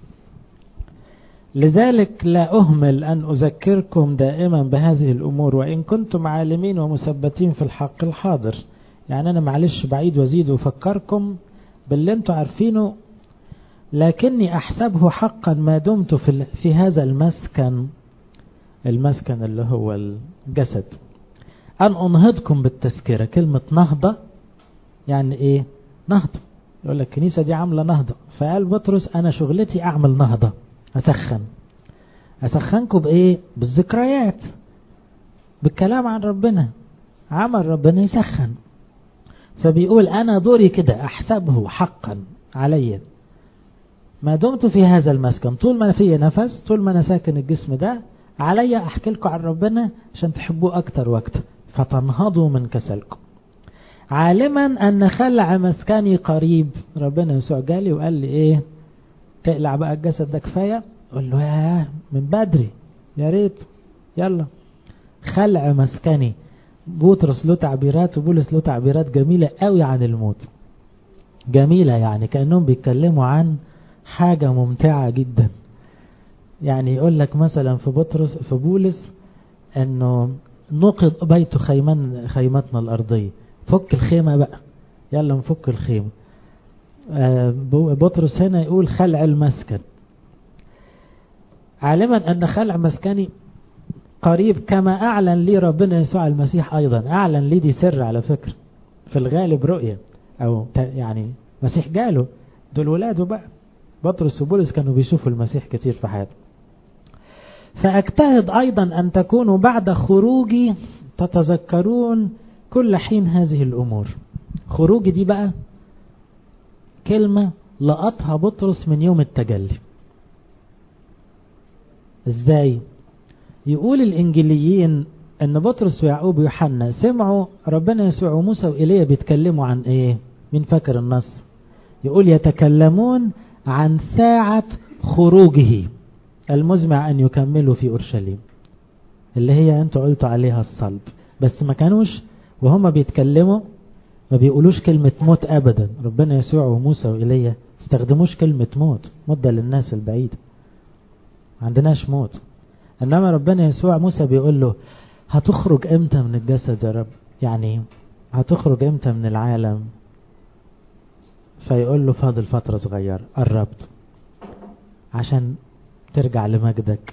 لذلك لا أهمل أن أذكركم دائما بهذه الأمور وإن كنتم عالمين ومثبتين في الحق الحاضر يعني أنا معلش بعيد وزيد وفكركم باللي انتوا عارفينه لكني أحسبه حقا ما دمت في, في هذا المسكن المسكن اللي هو الجسد أن أنهضكم بالتذكرة كلمة نهضة يعني إيه نهضة يقول لك الكنيسة دي عاملة نهضة فقال بطرس أنا شغلتي أعمل نهضة أسخن أسخنكم بإيه بالذكريات بالكلام عن ربنا عمل ربنا يسخن فبيقول أنا دوري كده أحسبه حقا علي ما دمت في هذا المسكن طول ما في نفس طول ما أنا ساكن الجسم ده علي أحكي لكم عن ربنا عشان تحبوه أكتر وأكتر فتنهضوا من كسلكم عالما أن خلع مسكني قريب ربنا يسوع جالي وقال لي إيه تقلع بقى الجسد ده كفاية قل له يا من بدري يا ريت يلا خلع مسكني بطرس له تعبيرات وبولس له تعبيرات جميلة قوي عن الموت جميلة يعني كأنهم بيتكلموا عن حاجة ممتعة جدا يعني يقول لك مثلا في بطرس في بولس انه نقض بيت خيمان خيمتنا الارضيه فك الخيمه بقى يلا نفك الخيمه بطرس هنا يقول خلع المسكن عالما ان خلع مسكني قريب كما اعلن لي ربنا يسوع المسيح ايضا اعلن لي دي سر على فكره في الغالب رؤيه او يعني مسيح جاله دول ولاده بقى بطرس وبولس كانوا بيشوفوا المسيح كتير في حياتهم فأجتهد أيضا أن تكونوا بعد خروجي تتذكرون كل حين هذه الأمور خروجي دي بقى كلمة لقطها بطرس من يوم التجلي ازاي يقول الانجيليين ان بطرس ويعقوب ويوحنا سمعوا ربنا يسوع وموسى وإيليا بيتكلموا عن ايه مين فاكر النص يقول يتكلمون عن ساعة خروجه المزمع أن يكملوا في أورشليم اللي هي أنتوا قلتوا عليها الصلب بس ما كانوش وهم بيتكلموا ما بيقولوش كلمة موت أبدا ربنا يسوع وموسى وإيليا استخدموش كلمة موت موت ده للناس البعيدة ما عندناش موت إنما ربنا يسوع موسى بيقول له هتخرج إمتى من الجسد يا رب يعني هتخرج إمتى من العالم فيقول له فاضل فترة صغيرة قربت عشان ترجع لمجدك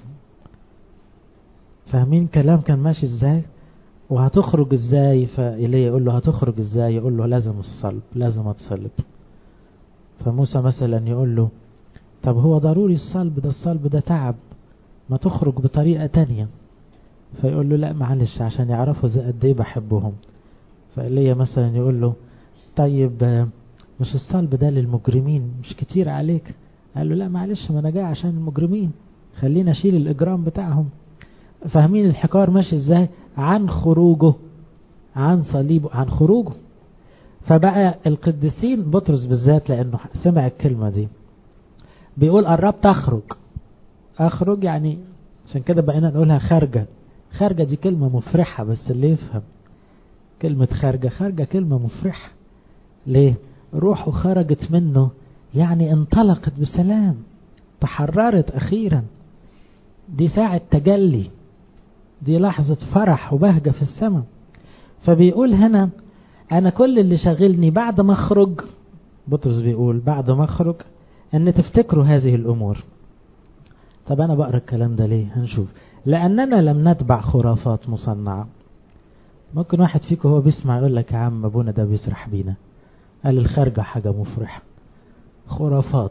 فاهمين كلام كان ماشي ازاي وهتخرج ازاي فإليه يقول له هتخرج ازاي يقول له لازم الصلب لازم اتصلب فموسى مثلا يقول له طب هو ضروري الصلب ده الصلب ده تعب ما تخرج بطريقة تانية فيقول له لا معلش عشان يعرفوا زي قد ايه بحبهم فإليه مثلا يقول له طيب مش الصلب ده للمجرمين مش كتير عليك قال له لا معلش ما انا جاي عشان المجرمين خلينا اشيل الاجرام بتاعهم فاهمين الحكار ماشي ازاي عن خروجه عن صليبه عن خروجه فبقى القديسين بطرس بالذات لانه سمع الكلمة دي بيقول قربت اخرج اخرج يعني عشان كده بقينا نقولها خارجة خارجة دي كلمة مفرحة بس اللي يفهم كلمة خارجة خارجة كلمة مفرحة ليه روحه خرجت منه يعني انطلقت بسلام تحررت أخيرا دي ساعة تجلي دي لحظة فرح وبهجة في السماء فبيقول هنا أنا كل اللي شغلني بعد ما أخرج بطرس بيقول بعد ما أخرج أن تفتكروا هذه الأمور طب أنا بقرأ الكلام ده ليه هنشوف لأننا لم نتبع خرافات مصنعة ممكن واحد فيكم هو بيسمع يقول لك يا عم أبونا ده بيسرح بينا قال الخارجة حاجة مفرحة خرافات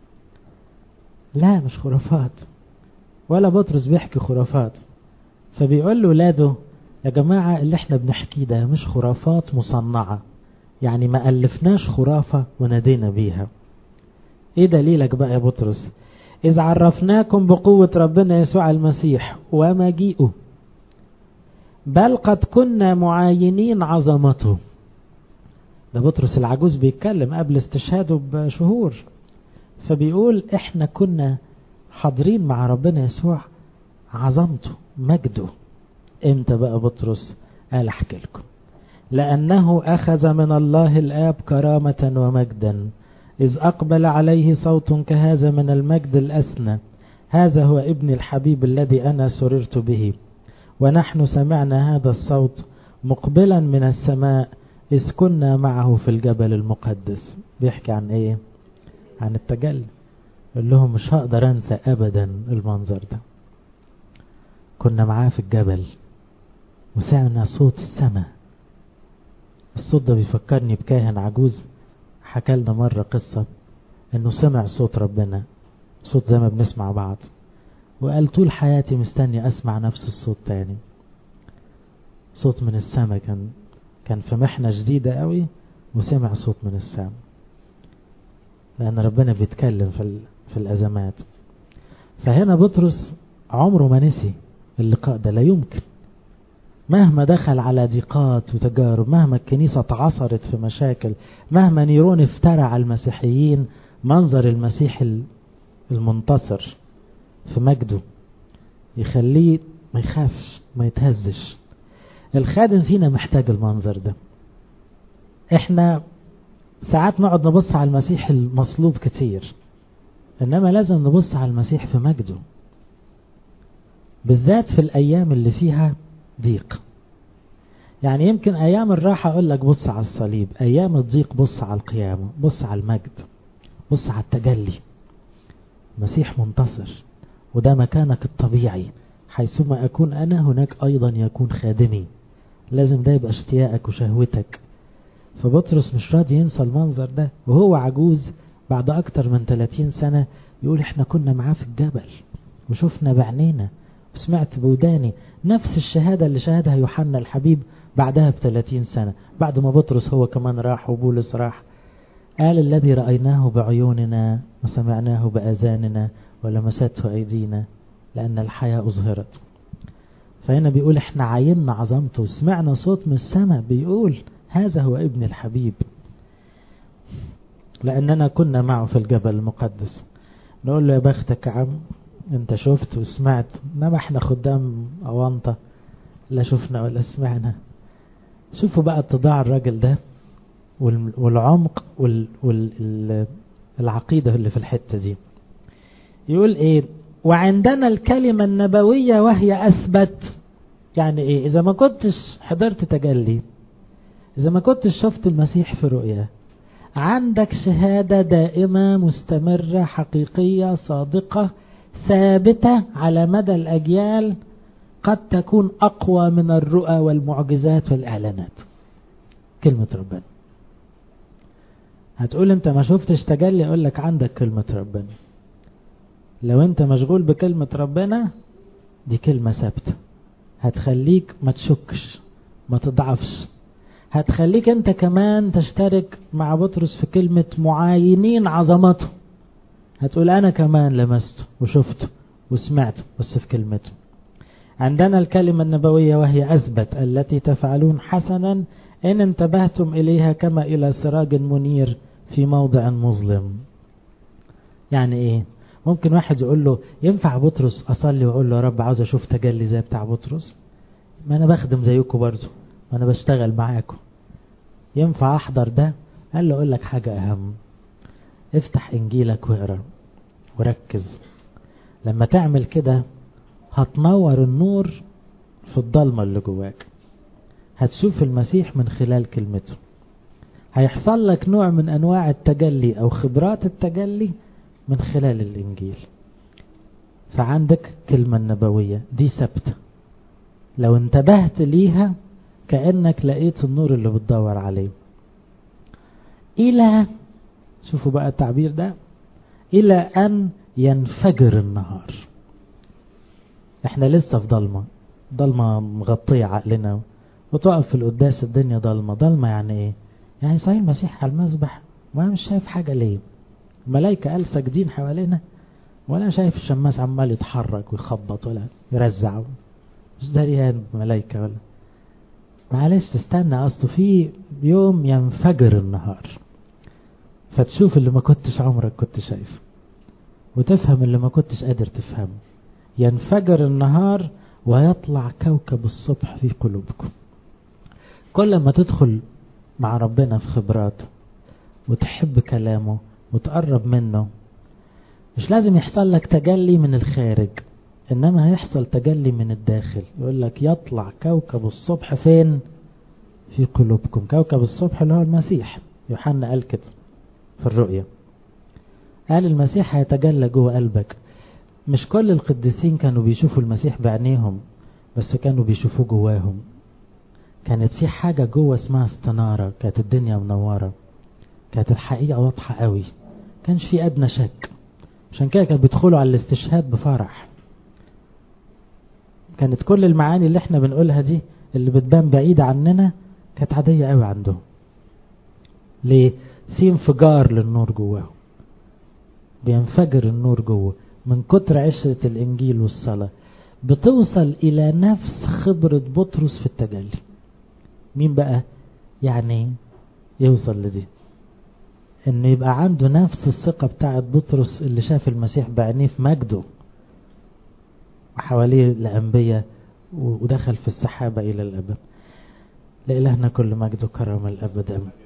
لا مش خرافات ولا بطرس بيحكي خرافات فبيقول له ولاده يا جماعة اللي احنا بنحكيه ده مش خرافات مصنعة يعني ما ألفناش خرافة ونادينا بيها ايه دليلك بقى يا بطرس إذ عرفناكم بقوة ربنا يسوع المسيح ومجيئه بل قد كنا معاينين عظمته ده بطرس العجوز بيتكلم قبل استشهاده بشهور فبيقول احنا كنا حاضرين مع ربنا يسوع عظمته مجده امتى بقى بطرس قال احكي لكم لأنه أخذ من الله الآب كرامة ومجدا إذ أقبل عليه صوت كهذا من المجد الأسنى هذا هو ابن الحبيب الذي أنا سررت به ونحن سمعنا هذا الصوت مقبلا من السماء إذ كنا معه في الجبل المقدس بيحكي عن إيه عن التجلي يقول لهم مش هقدر أنسى أبدا المنظر ده كنا معاه في الجبل وسمعنا صوت السماء الصوت ده بيفكرني بكاهن عجوز حكى لنا مرة قصة انه سمع صوت ربنا صوت زي ما بنسمع بعض وقال طول حياتي مستني اسمع نفس الصوت تاني صوت من السماء كان كان في محنة جديدة قوي وسمع صوت من السماء لأن ربنا بيتكلم في, في الأزمات فهنا بطرس عمره ما نسي اللقاء ده لا يمكن مهما دخل على ضيقات وتجارب مهما الكنيسة تعصرت في مشاكل مهما نيرون افترى على المسيحيين منظر المسيح المنتصر في مجده يخليه ما يخافش ما يتهزش الخادم فينا محتاج المنظر ده احنا ساعات نقعد نبص على المسيح المصلوب كتير انما لازم نبص على المسيح في مجده بالذات في الايام اللي فيها ضيق يعني يمكن ايام الراحة اقول لك بص على الصليب ايام الضيق بص على القيامة بص على المجد بص على التجلي مسيح منتصر وده مكانك الطبيعي حيثما أكون أنا هناك أيضا يكون خادمي لازم ده يبقى اشتياقك وشهوتك فبطرس مش راضي ينسى المنظر ده وهو عجوز بعد أكتر من 30 سنة يقول احنا كنا معاه في الجبل وشفنا بعينينا وسمعت بوداني نفس الشهادة اللي شهدها يوحنا الحبيب بعدها ب 30 سنة بعد ما بطرس هو كمان راح وبولس راح قال الذي رأيناه بعيوننا وسمعناه بأذاننا ولمسته أيدينا لأن الحياة أظهرت فهنا بيقول احنا عيننا عظمته وسمعنا صوت من السماء بيقول هذا هو ابن الحبيب لأننا كنا معه في الجبل المقدس نقول له يا بختك يا عم انت شفت وسمعت انما احنا خدام أوانطة لا شفنا ولا سمعنا شوفوا بقى اتضاع الراجل ده والعمق والعقيدة اللي في الحتة دي يقول ايه وعندنا الكلمة النبوية وهي أثبت يعني إيه إذا ما كنتش حضرت تجلي إذا ما كنتش شفت المسيح في رؤيا عندك شهادة دائمة مستمرة حقيقية صادقة ثابتة على مدى الأجيال قد تكون أقوى من الرؤى والمعجزات والإعلانات كلمة ربنا هتقول انت ما شفتش تجلي اقول لك عندك كلمة ربنا لو انت مشغول بكلمة ربنا دي كلمة ثابتة هتخليك ما تشكش ما تضعفش هتخليك انت كمان تشترك مع بطرس في كلمة معاينين عظمته هتقول انا كمان لمسته وشفته وسمعته بس في كلمته عندنا الكلمة النبوية وهي أثبت التي تفعلون حسنا إن انتبهتم إليها كما إلى سراج منير في موضع مظلم يعني إيه ممكن واحد يقول له ينفع بطرس أصلي وأقول له يا رب عاوز أشوف تجلي زي بتاع بطرس ما أنا بخدم زيكم برضو ما أنا بشتغل معاكم ينفع أحضر ده قال له أقول لك حاجة أهم افتح إنجيلك واقرا وركز لما تعمل كده هتنور النور في الضلمة اللي جواك هتشوف المسيح من خلال كلمته هيحصل لك نوع من أنواع التجلي أو خبرات التجلي من خلال الإنجيل فعندك كلمة النبوية دي ثابتة لو انتبهت ليها كأنك لقيت النور اللي بتدور عليه إلى شوفوا بقى التعبير ده إلى أن ينفجر النهار احنا لسه في ضلمة ضلمة مغطية عقلنا وتقف في القداس الدنيا ضلمة ضلمة يعني ايه يعني صحيح المسيح على المذبح وانا مش شايف حاجة ليه الملايكة قال ساجدين حوالينا ولا شايف الشماس عمال يتحرك ويخبط ولا يرزع مش دريان ملايكة ولا معلش استنى اصله في يوم ينفجر النهار فتشوف اللي ما كنتش عمرك كنت شايفه وتفهم اللي ما كنتش قادر تفهمه ينفجر النهار ويطلع كوكب الصبح في قلوبكم كل ما تدخل مع ربنا في خبرات وتحب كلامه وتقرب منه مش لازم يحصل لك تجلي من الخارج انما هيحصل تجلي من الداخل يقول لك يطلع كوكب الصبح فين في قلوبكم كوكب الصبح اللي هو المسيح يوحنا قال كده في الرؤية قال المسيح هيتجلى جوه قلبك مش كل القديسين كانوا بيشوفوا المسيح بعينيهم بس كانوا بيشوفوه جواهم كانت في حاجة جوه اسمها استنارة كانت الدنيا منورة كانت الحقيقة واضحة قوي كانش في أدنى شك عشان كده كانوا بيدخلوا على الاستشهاد بفرح كانت كل المعاني اللي احنا بنقولها دي اللي بتبان بعيدة عننا كانت عادية قوي عندهم ليه في انفجار للنور جواهم بينفجر النور جوه من كتر عشرة الإنجيل والصلاة بتوصل إلى نفس خبرة بطرس في التجلي مين بقى يعني يوصل لدي ان يبقى عنده نفس الثقة بتاعت بطرس اللي شاف المسيح بعينيه في مجده وحواليه الأنبياء ودخل في السحابة إلى الأبد لإلهنا كل مجد وكرم الأبد أمين